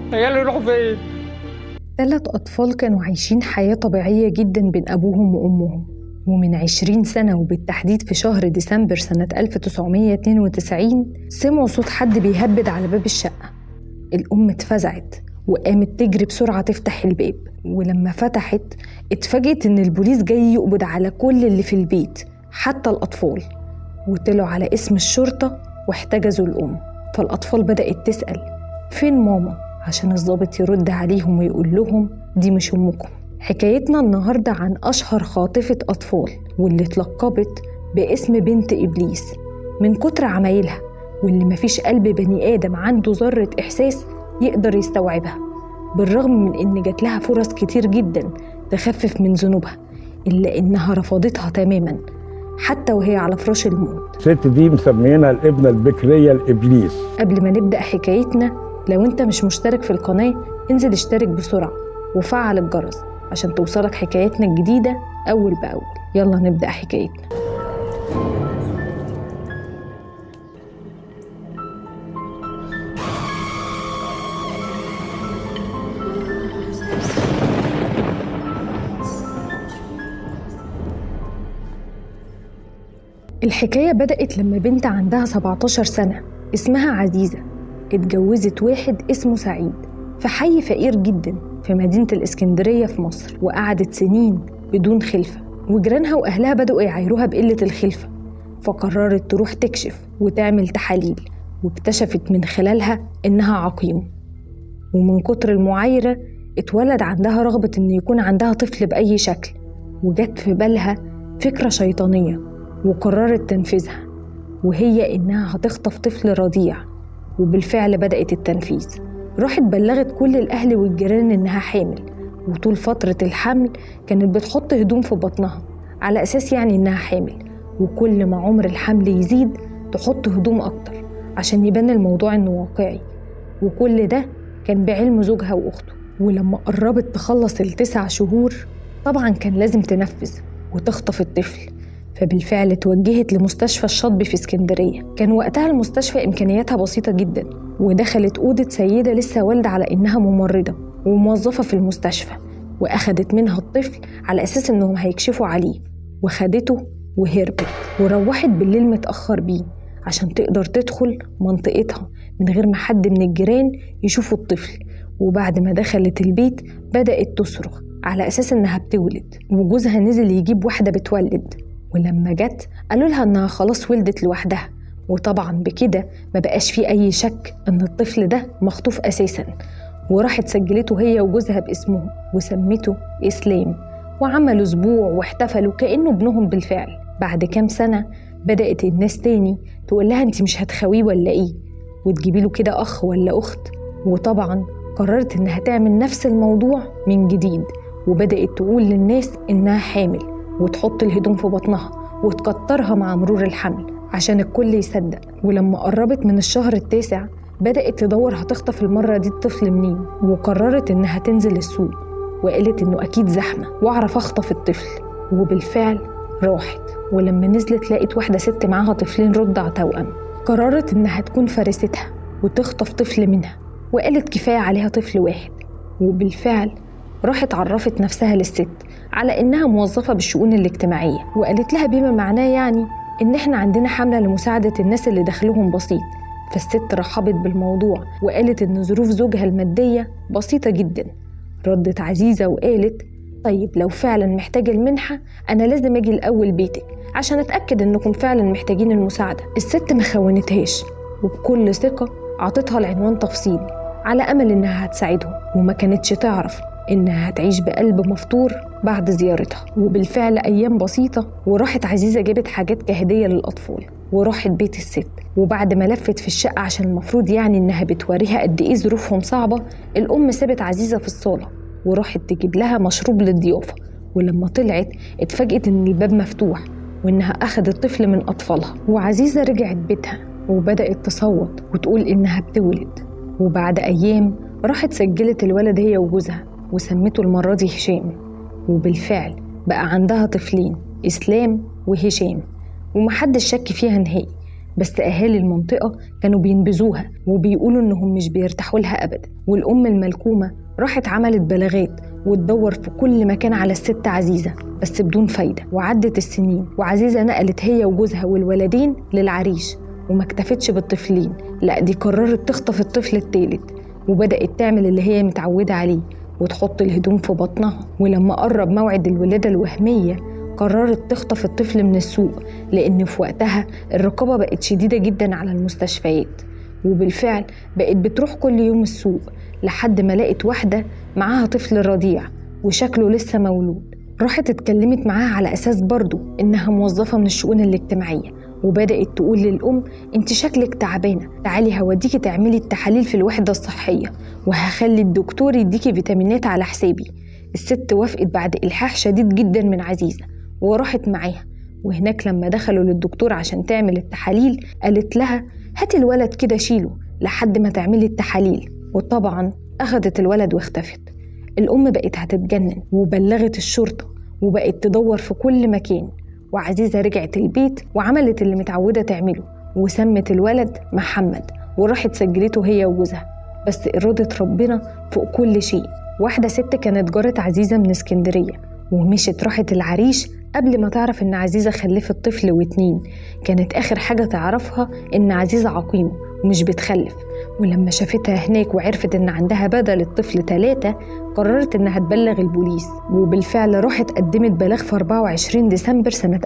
عيالي يروحوا فين ثلاث أطفال كانوا عايشين حياة طبيعية جدا بين أبوهم وأمهم ومن عشرين سنة وبالتحديد في شهر ديسمبر سنة 1992 سمعوا صوت حد بيهبد على باب الشقة الأم اتفزعت وقامت تجري بسرعة تفتح الباب ولما فتحت اتفاجئت إن البوليس جاي يقبض على كل اللي في البيت حتى الأطفال وطلعوا على اسم الشرطة واحتجزوا الأم فالأطفال بدأت تسأل فين ماما؟ عشان الضابط يرد عليهم ويقول لهم دي مش أمكم حكايتنا النهاردة عن أشهر خاطفة أطفال واللي اتلقبت باسم بنت إبليس من كتر عمايلها واللي مفيش قلب بني آدم عنده ذرة إحساس يقدر يستوعبها بالرغم من إن جات لها فرص كتير جدا تخفف من ذنوبها إلا إنها رفضتها تماما حتى وهي على فراش الموت الست دي مسمينها الابنه البكريه الابليس قبل ما نبدأ حكايتنا لو انت مش مشترك في القناة انزل اشترك بسرعة وفعل الجرس عشان توصلك حكايتنا الجديدة أول بأول يلا نبدأ حكايتنا الحكاية بدأت لما بنت عندها 17 سنة اسمها عزيزة اتجوزت واحد اسمه سعيد في حي فقير جدا في مدينة الإسكندرية في مصر وقعدت سنين بدون خلفة وجيرانها وأهلها بدأوا يعايروها بقلة الخلفة فقررت تروح تكشف وتعمل تحاليل واكتشفت من خلالها إنها عقيم ومن كتر المعايرة اتولد عندها رغبة إن يكون عندها طفل بأي شكل وجت في بالها فكرة شيطانية وقررت تنفيذها وهي إنها هتخطف طفل رضيع وبالفعل بدأت التنفيذ راحت بلغت كل الأهل والجيران إنها حامل وطول فترة الحمل كانت بتحط هدوم في بطنها على أساس يعني إنها حامل وكل ما عمر الحمل يزيد تحط هدوم أكتر عشان يبان الموضوع إنه واقعي وكل ده كان بعلم زوجها وأخته ولما قربت تخلص التسع شهور طبعا كان لازم تنفذ وتخطف الطفل فبالفعل توجهت لمستشفى الشطبي في اسكندرية كان وقتها المستشفى إمكانياتها بسيطة جدا ودخلت أوضة سيدة لسه والدة على إنها ممرضة وموظفة في المستشفى وأخدت منها الطفل على أساس إنهم هيكشفوا عليه وخدته وهربت وروحت بالليل متأخر بيه عشان تقدر تدخل منطقتها من غير ما حد من الجيران يشوفوا الطفل وبعد ما دخلت البيت بدأت تصرخ على أساس إنها بتولد وجوزها نزل يجيب واحدة بتولد ولما جت قالوا لها إنها خلاص ولدت لوحدها وطبعا بكده ما بقاش في أي شك إن الطفل ده مخطوف أساسا وراحت سجلته هي وجوزها باسمهم وسمته إسلام وعملوا أسبوع واحتفلوا كأنه ابنهم بالفعل بعد كام سنة بدأت الناس تاني تقول لها أنت مش هتخويه ولا إيه وتجيبي له كده أخ ولا أخت وطبعا قررت إنها تعمل نفس الموضوع من جديد وبدأت تقول للناس إنها حامل وتحط الهدوم في بطنها وتكترها مع مرور الحمل عشان الكل يصدق ولما قربت من الشهر التاسع بدأت تدور هتخطف المرة دي الطفل منين وقررت إنها تنزل السوق وقالت إنه أكيد زحمة وأعرف أخطف الطفل وبالفعل راحت ولما نزلت لقيت واحدة ست معاها طفلين رضع توأم قررت إنها تكون فارستها وتخطف طفل منها وقالت كفاية عليها طفل واحد وبالفعل راحت عرفت نفسها للست على إنها موظفة بالشؤون الاجتماعية وقالت لها بما معناه يعني إن إحنا عندنا حملة لمساعدة الناس اللي دخلهم بسيط فالست رحبت بالموضوع وقالت إن ظروف زوجها المادية بسيطة جدا ردت عزيزة وقالت طيب لو فعلا محتاج المنحة أنا لازم أجي الأول بيتك عشان أتأكد إنكم فعلا محتاجين المساعدة الست ما خونتهاش وبكل ثقة عطتها العنوان تفصيلي على أمل إنها هتساعدهم وما كانتش تعرف إنها هتعيش بقلب مفتور بعد زيارتها وبالفعل أيام بسيطة وراحت عزيزة جابت حاجات كهدية للأطفال وراحت بيت الست وبعد ما لفت في الشقة عشان المفروض يعني إنها بتوريها قد إيه ظروفهم صعبة الأم سابت عزيزة في الصالة وراحت تجيب لها مشروب للضيافة ولما طلعت اتفاجئت إن الباب مفتوح وإنها أخدت طفل من أطفالها وعزيزة رجعت بيتها وبدأت تصوت وتقول إنها بتولد وبعد أيام راحت سجلت الولد هي وجوزها وسمته المرة دي هشام وبالفعل بقى عندها طفلين إسلام وهشام ومحدش شك فيها نهائي بس أهالي المنطقة كانوا بينبذوها وبيقولوا إنهم مش بيرتاحوا لها أبدا والأم الملكومة راحت عملت بلاغات وتدور في كل مكان على الست عزيزة بس بدون فايدة وعدت السنين وعزيزة نقلت هي وجوزها والولدين للعريش وما اكتفتش بالطفلين لا دي قررت تخطف الطفل التالت وبدأت تعمل اللي هي متعودة عليه وتحط الهدوم في بطنها ولما قرب موعد الولادة الوهمية قررت تخطف الطفل من السوق لأن في وقتها الرقابة بقت شديدة جدا على المستشفيات وبالفعل بقت بتروح كل يوم السوق لحد ما لقت واحدة معاها طفل رضيع وشكله لسه مولود راحت اتكلمت معاها على أساس برضو إنها موظفة من الشؤون الاجتماعية وبدأت تقول للأم أنت شكلك تعبانة تعالي هوديكي تعملي التحاليل في الوحدة الصحية وهخلي الدكتور يديكي فيتامينات على حسابي الست وافقت بعد إلحاح شديد جدا من عزيزة وراحت معاها وهناك لما دخلوا للدكتور عشان تعمل التحاليل قالت لها هاتي الولد كده شيله لحد ما تعملي التحاليل وطبعا أخدت الولد واختفت الأم بقت هتتجنن وبلغت الشرطة وبقت تدور في كل مكان وعزيزة رجعت البيت وعملت اللي متعودة تعمله وسمت الولد محمد وراحت سجلته هي وجوزها بس إرادة ربنا فوق كل شيء واحدة ست كانت جارة عزيزة من اسكندرية ومشت راحت العريش قبل ما تعرف إن عزيزة خلفت طفل واتنين كانت آخر حاجة تعرفها إن عزيزة عقيمة ومش بتخلف ولما شافتها هناك وعرفت إن عندها بدل الطفل تلاتة قررت إنها تبلغ البوليس وبالفعل راحت قدمت بلاغ في 24 ديسمبر سنة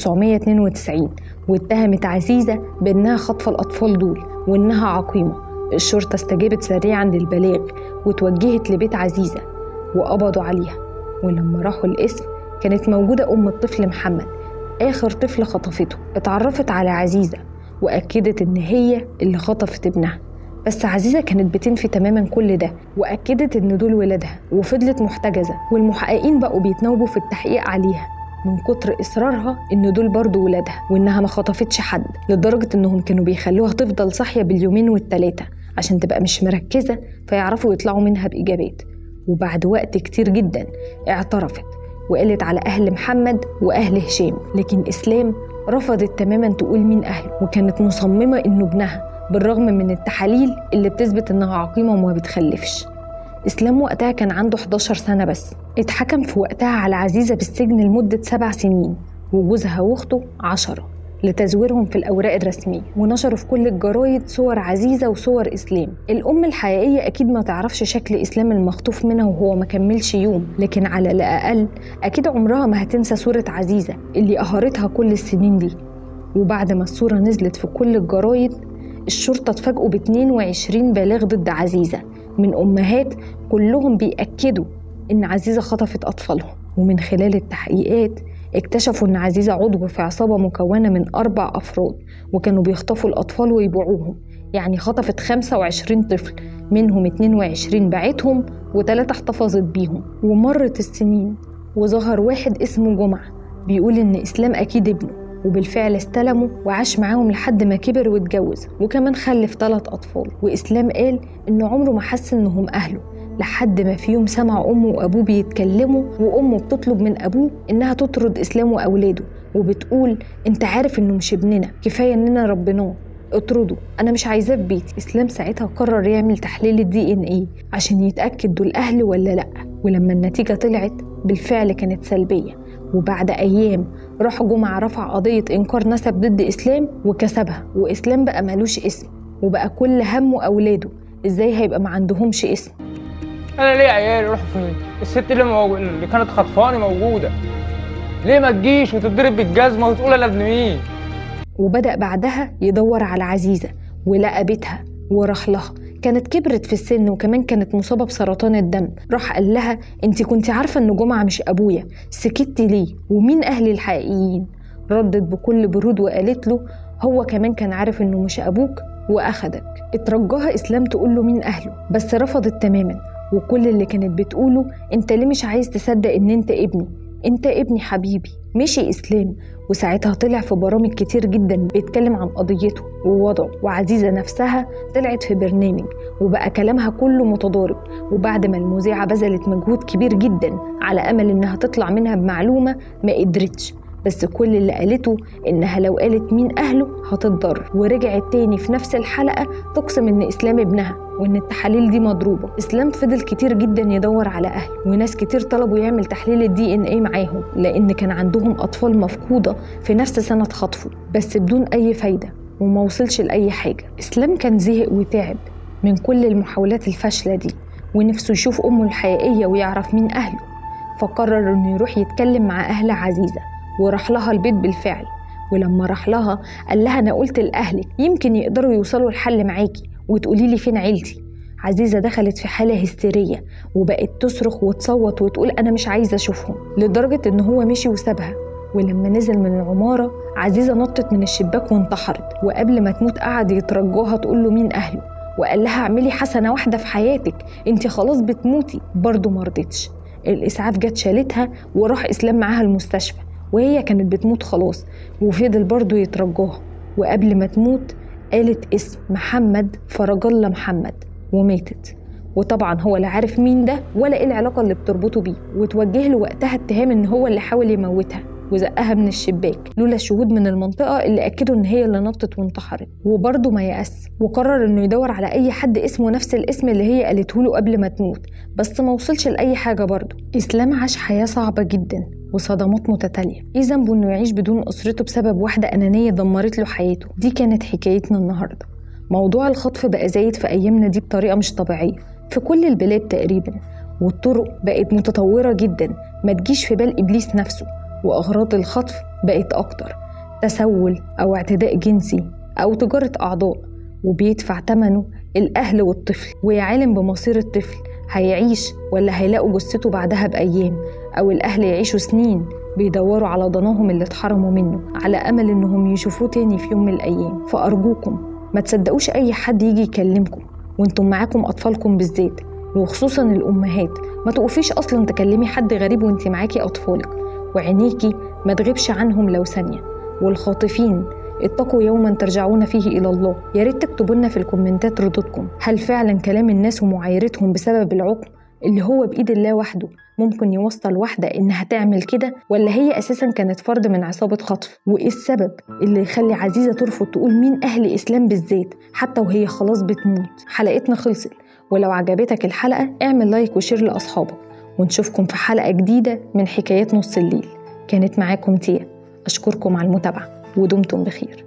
1992 واتهمت عزيزة بإنها خاطفة الأطفال دول وإنها عقيمة الشرطة استجابت سريعا للبلاغ وتوجهت لبيت عزيزة وقبضوا عليها ولما راحوا القسم كانت موجودة أم الطفل محمد آخر طفل خطفته اتعرفت على عزيزة وأكدت إن هي اللي خطفت ابنها بس عزيزة كانت بتنفي تماما كل ده وأكدت إن دول ولادها وفضلت محتجزة والمحققين بقوا بيتناوبوا في التحقيق عليها من كتر إصرارها إن دول برضه ولادها وإنها ما خطفتش حد لدرجة إنهم كانوا بيخلوها تفضل صاحية باليومين والتلاتة عشان تبقى مش مركزة فيعرفوا يطلعوا منها بإجابات وبعد وقت كتير جدا اعترفت وقالت على أهل محمد وأهل هشام لكن إسلام رفضت تماما تقول مين أهله وكانت مصممة إنه ابنها بالرغم من التحاليل اللي بتثبت إنها عقيمة وما بتخلفش إسلام وقتها كان عنده 11 سنة بس اتحكم في وقتها على عزيزة بالسجن لمدة سبع سنين وجوزها وأخته عشرة لتزويرهم في الأوراق الرسمية ونشروا في كل الجرايد صور عزيزة وصور إسلام الأم الحقيقية أكيد ما تعرفش شكل إسلام المخطوف منها وهو ما كملش يوم لكن على الأقل أكيد عمرها ما هتنسى صورة عزيزة اللي قهرتها كل السنين دي وبعد ما الصورة نزلت في كل الجرايد الشرطة اتفاجئوا ب 22 بلاغ ضد عزيزة من أمهات كلهم بيأكدوا إن عزيزة خطفت أطفالهم ومن خلال التحقيقات اكتشفوا إن عزيزة عضو في عصابة مكونة من أربع أفراد وكانوا بيخطفوا الأطفال ويبيعوهم يعني خطفت 25 طفل منهم 22 باعتهم وثلاثة احتفظت بيهم ومرت السنين وظهر واحد اسمه جمعة بيقول إن إسلام أكيد ابنه وبالفعل استلموا وعاش معاهم لحد ما كبر واتجوز وكمان خلف ثلاث أطفال وإسلام قال إنه عمره ما حس إنهم أهله لحد ما في يوم سمع أمه وأبوه بيتكلموا وأمه بتطلب من أبوه إنها تطرد إسلام وأولاده وبتقول أنت عارف إنه مش ابننا كفاية إننا ربناه اطرده انا مش عايزاه في بيتي اسلام ساعتها قرر يعمل تحليل الدي ان ايه عشان يتاكد دول اهل ولا لا ولما النتيجه طلعت بالفعل كانت سلبيه وبعد ايام راح جمعه رفع قضيه انكار نسب ضد اسلام وكسبها واسلام بقى ملوش اسم وبقى كل همه اولاده ازاي هيبقى ما عندهمش اسم انا ليه عيالي يروحوا فين الست اللي, موجو... اللي كانت خطفاني موجوده ليه ما تجيش وتضرب بالجزمه وتقول انا ابن مين وبدأ بعدها يدور على عزيزة ولقى بيتها وراح لها كانت كبرت في السن وكمان كانت مصابة بسرطان الدم راح قال لها انت كنت عارفة ان جمعة مش ابويا سكتي ليه ومين اهلي الحقيقيين ردت بكل برود وقالت له هو كمان كان عارف انه مش ابوك واخدك اترجاها اسلام تقول له مين اهله بس رفضت تماما وكل اللي كانت بتقوله انت ليه مش عايز تصدق ان انت ابني انت ابني حبيبي مشي اسلام وساعتها طلع في برامج كتير جدا بيتكلم عن قضيته ووضعه وعزيزة نفسها طلعت في برنامج وبقى كلامها كله متضارب وبعد ما المذيعة بذلت مجهود كبير جدا على أمل إنها تطلع منها بمعلومة ما قدرتش بس كل اللي قالته إنها لو قالت مين أهله هتتضرر ورجعت تاني في نفس الحلقة تقسم إن إسلام ابنها وإن التحاليل دي مضروبة إسلام فضل كتير جدا يدور على أهله وناس كتير طلبوا يعمل تحليل الدي إن إيه معاهم لأن كان عندهم أطفال مفقودة في نفس سنة خطفه بس بدون أي فايدة وما وصلش لأي حاجة إسلام كان زهق وتعب من كل المحاولات الفاشلة دي ونفسه يشوف أمه الحقيقية ويعرف مين أهله فقرر إنه يروح يتكلم مع أهل عزيزة وراح لها البيت بالفعل ولما راح لها قال لها أنا قلت لأهلك يمكن يقدروا يوصلوا الحل معاكي وتقولي لي فين عيلتي عزيزة دخلت في حالة هستيرية وبقت تصرخ وتصوت وتقول أنا مش عايزة أشوفهم لدرجة إن هو مشي وسابها ولما نزل من العمارة عزيزة نطت من الشباك وانتحرت وقبل ما تموت قعد يترجاها تقول له مين أهله وقال لها اعملي حسنة واحدة في حياتك انت خلاص بتموتي برضه مرضتش الإسعاف جت شالتها وراح إسلام معاها المستشفى وهي كانت بتموت خلاص وفضل برضه يترجاها وقبل ما تموت قالت اسم محمد فرج الله محمد وماتت وطبعا هو لا عارف مين ده ولا ايه العلاقه اللي بتربطه بيه وتوجه له وقتها اتهام ان هو اللي حاول يموتها وزقها من الشباك لولا الشهود من المنطقة اللي أكدوا إن هي اللي نطت وانتحرت وبرضه ما يأس وقرر إنه يدور على أي حد اسمه نفس الاسم اللي هي قالته له قبل ما تموت بس ما وصلش لأي حاجة برضه إسلام عاش حياة صعبة جدا وصدمات متتالية إيه ذنبه إنه يعيش بدون أسرته بسبب واحدة أنانية دمرت له حياته دي كانت حكايتنا النهاردة موضوع الخطف بقى زايد في أيامنا دي بطريقة مش طبيعية في كل البلاد تقريبا والطرق بقت متطورة جدا ما تجيش في بال إبليس نفسه وأغراض الخطف بقت أكتر تسول أو اعتداء جنسي أو تجارة أعضاء وبيدفع ثمنه الأهل والطفل ويا عالم بمصير الطفل هيعيش ولا هيلاقوا جثته بعدها بأيام أو الأهل يعيشوا سنين بيدوروا على ضناهم اللي اتحرموا منه على أمل إنهم يشوفوه تاني في يوم من الأيام فأرجوكم ما تصدقوش أي حد يجي يكلمكم وانتم معاكم أطفالكم بالذات وخصوصا الأمهات ما تقفيش أصلا تكلمي حد غريب وانت معاكي أطفالك وعينيكي ما تغيبش عنهم لو ثانية والخاطفين اتقوا يوما ترجعون فيه إلى الله يا ريت تكتبوا لنا في الكومنتات ردودكم هل فعلا كلام الناس ومعايرتهم بسبب العقم اللي هو بإيد الله وحده ممكن يوصل واحدة إنها تعمل كده ولا هي أساسا كانت فرد من عصابة خطف وإيه السبب اللي يخلي عزيزة ترفض تقول مين أهل إسلام بالذات حتى وهي خلاص بتموت حلقتنا خلصت ولو عجبتك الحلقة اعمل لايك وشير لأصحابك ونشوفكم في حلقة جديدة من حكايات نص الليل كانت معاكم تيا أشكركم على المتابعة ودمتم بخير